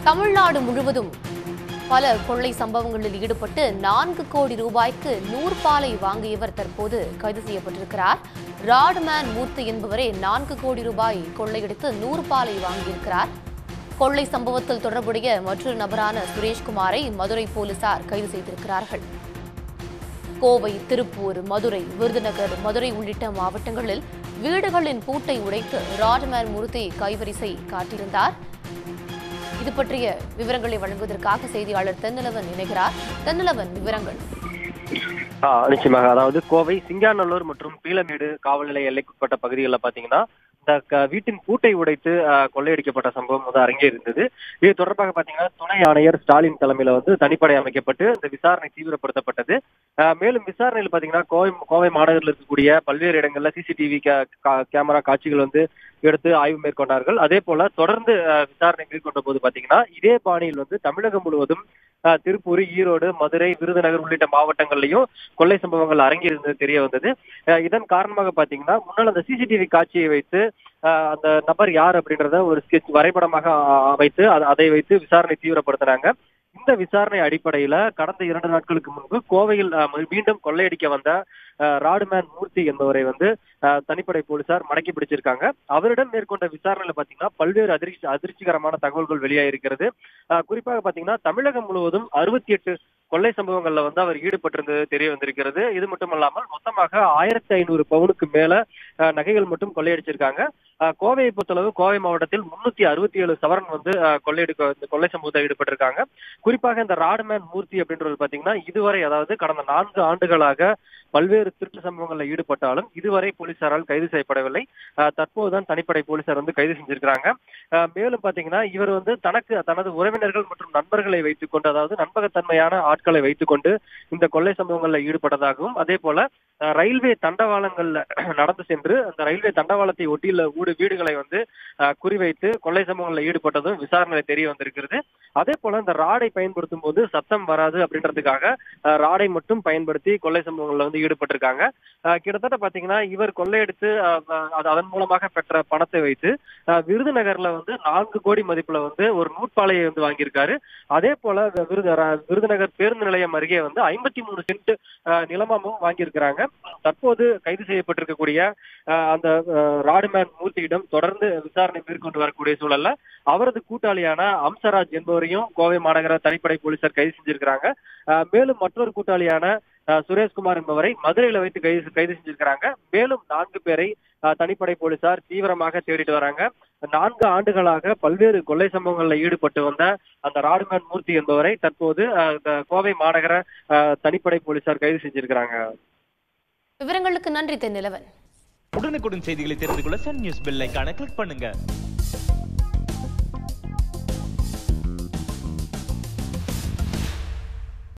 தமிழ்நாடு முழுவதும் பல கொள்ளை சம்பவங்களில் ஈடுபட்டு நான்கு கோடி ரூபாய்க்கு நூற்பாலை வாங்கியவர் தற்போது கைது செய்யப்பட்டிருக்கிறார் ராட்மேன் மூர்த்தி என்பவரே நான்கு கோடி ரூபாய் கொள்ளையடித்து நூற்பாலை வாங்கியிருக்கிறார் கொள்ளை சம்பவத்தில் தொடர்புடைய மற்றொரு நபரான சுரேஷ்குமாரை மதுரை போலீசார் கைது செய்திருக்கிறார்கள் கோவை திருப்பூர் மதுரை விருதுநகர் மதுரை உள்ளிட்ட மாவட்டங்களில் வீடுகளின் பூட்டை உடைத்து ராட்மேன் மூர்த்தி கைவரிசை காட்டியிருந்தார் இது பற்றிய விவரங்களை வழங்குவதற்காக செய்தியாளர் தென்னலவன் இணைகிறார் தென்னலவன் விவரங்கள் ஆ, நிச்சயமாக அதாவது கோவை சிங்காநல்லூர் மற்றும் பீளமேடு காவல் நிலைய எல்லைக்குட்பட்ட பகுதிகளில் பாத்தீங்கன்னா இந்த க- வீட்டின் பூட்டை உடைத்து ஆ, கொள்ளையடிக்கப்பட்ட சம்பவம் வந்து அரங்கேறிருந்தது இது தொடர்பாக பாத்தீங்கன்னா துணை ஆணையர் ஸ்டாலின் தலைமையில வந்து தனிப்படை அமைக்கப்பட்டு இந்த விசாரணை தீவிரப்படுத்தப்பட்டது ஆ, மேலும் விசாரணையில் பாத்தீங்கன்னா கோவை கோவை மாநகரில் இருக்கக்கூடிய பல்வேறு இடங்கள்ல சிசிடிவி கேமரா காட்சிகள் வந்து எடுத்து ஆய்வு மேற்கொண்டார்கள் அதே போல தொடர்ந்து ஆ, விசாரணை மேற்கொண்ட போது பாத்தீங்கன்னா இதே பாணியில் வந்து தமிழகம் முழுவதும் ஆ, திருப்பூர் ஈரோடு மதுரை விருதுநகர் உள்ளிட்ட மாவட்டங்கள்லயும் கொள்ளை சம்பவங்கள் அரங்கியிருந்தது தெரிய வந்தது அஹ் இதன் காரணமாக பாத்தீங்கன்னா முன்னால் அந்த சிசிடிவி காட்சியை வைத்து அஹ் அந்த நபர் யார் அப்படின்றத ஒரு ஸ்கெட்ச் வரைபடமாக அ- அமைத்து அத- அதை வைத்து விசாரணை தீவிரப்படுத்தினாங்க இந்த விசாரணை அடிப்படையில கடந்த இரண்டு நாட்களுக்கு முன்பு கோவையில் அஹ், மீ- மீண்டும் கொள்ளையடிக்க வந்த அஹ், ராடுமேன் மூர்த்தி என்பவரை வந்து அஹ், தனிப்படை போலீசார் மடக்கி பிடிச்சிருக்காங்க அவரிடம் மேற்கொண்ட விசாரணையில பாத்தீங்கன்னா பல்வேறு அதிர்ச்சி அதிர்ச்சிகரமான தகவல்கள் வெளியாயிருக்கிறது அஹ், குறிப்பாக பாத்தீங்கன்னா தமிழகம் முழுவதும் அறுபத்தி எட்டு கொள்ளை சம்பவங்கள்ல வந்து அவர் ஈடுபட்டிருந்தது தெரிய வந்திருக்கிறது இது மட்டுமல்லாமல் மொத்தமாக ஆயிரத்தி ஐநூறு பவுனுக்கு மேல அஹ், நகைகள் மட்டும் கொள்ளையடிச்சிருக்காங்க அஹ், கோவையை பொறுத்தளவு கோவை மாவட்டத்தில் முன்னூத்தி அறுபத்தி ஏழு சவரன் வந்து அஹ், கொள்ளையடிக்க இந்த கொள்ளை சம்பவத்தில் ஈடுபட்டிருக்காங்க குறிப்பாக இந்த ராட்மேன் மூர்த்தி அப்படின்றது பாத்தீங்கன்னா இதுவரை அதாவது கடந்த நான்கு ஆண்டுகளாக பல்வேறு திருட்டு சம்பவங்களில் ஈடுபட்டாலும் இதுவரை போலீசாரால் கைது செய்யப்படவில்லை அஹ், தற்போதுதான் தனிப்படை போலீசார் வந்து கைது செஞ்சிருக்கிறாங்க அஹ், மேலும் பாத்தீங்கன்னா இவர் வந்து தனக்கு தனது உறவினர்கள் மற்றும் நண்பர்களை வைத்துக்கொண்டு அதாவது நண்பகத்தன்மையான ஆட்களை வைத்துக்கொண்டு இந்த கொள்ளை சம்பவங்களில் ஈடுபட்டதாகவும் அதே போல அஹ், ரயில்வே தண்டவாளங்கள்ல நடந்து சென்று அந்த ரயில்வே தண்டவாளத்தை ஒட்டியுள்ள ஊடு வீடுகளை வந்து அஹ், குறிவைத்து கொள்ளை சம்பவங்களில் ஈடுபட்டதும் விசாரணையில் தெரிய வந்திருக்கிறது அதே போல இந்த ராடை பயன்படுத்தும் போது சத்தம் வராது அப்படின்றதுக்காக அஹ், ராடை மட்டும் பயன்படுத்தி கொள்ளை சம்பவங்கள்ல வந்து ஈடுபட்டிருக்காங்க அஹ், கிட்டத்தட்ட பாத்தீங்கன்னா இவர் கொள்ளையடித்து அஹ், அஹ், அது அதன் மூலமாக பெற்ற பணத்தை வைத்து அஹ், விருதுநகர்ல வந்து நான்கு கோடி மதிப்புல வந்து ஒரு நூற்பாலையை வந்து வாங்கியிருக்காரு அதே போல வி- விருது ர- விருதுநகர் பேருந்து நிலையம் அருகே வந்து ஐம்பத்தி மூணு சென்ட் அஹ், நிலமாவும் வாங்கியிருக்கிறாங்க தற்போது கைது செய்யப்பட்டிருக்கக்கூடிய அஹ், அந்த அஹ், ராடுமேன் மூர்த்தியிடம் தொடர்ந்து விசாரணை மேற்கொண்டு வரக்கூடிய சூழல்ல அவரது கூட்டாளியான அம்சராஜ் என்பவரையும் கோவை மாநகர தனிப்படை போலீசார் கைது செஞ்சிருக்கிறாங்க அஹ், மேலும் மற்றொரு கூட்டாளியான அஹ், சுரேஷ்குமார் என்பவரை மதுரையில வைத்து கைது கைது செஞ்சிருக்கிறாங்க மேலும் நான்கு பேரை அஹ், தனிப்படை போலீசார் தீவிரமாக தேடிட்டு வராங்க நான்கு ஆண்டுகளாக பல்வேறு கொள்ளை சம்பவங்களில் ஈடுபட்டு வந்த அந்த ராடுமேன் மூர்த்தி என்பவரை தற்போது அஹ், இந்த கோவை மாநகர அஹ், தனிப்படை போலீசார் கைது செஞ்சிருக்கிறாங்க விவரங்களுக்கு நன்றி தென்னிலவன் உடனுக்குடன் செய்திகளை தெரிந்து கொள்ள சன் நியூஸ் பெல் ஐகானை கிளிக் பண்ணுங்க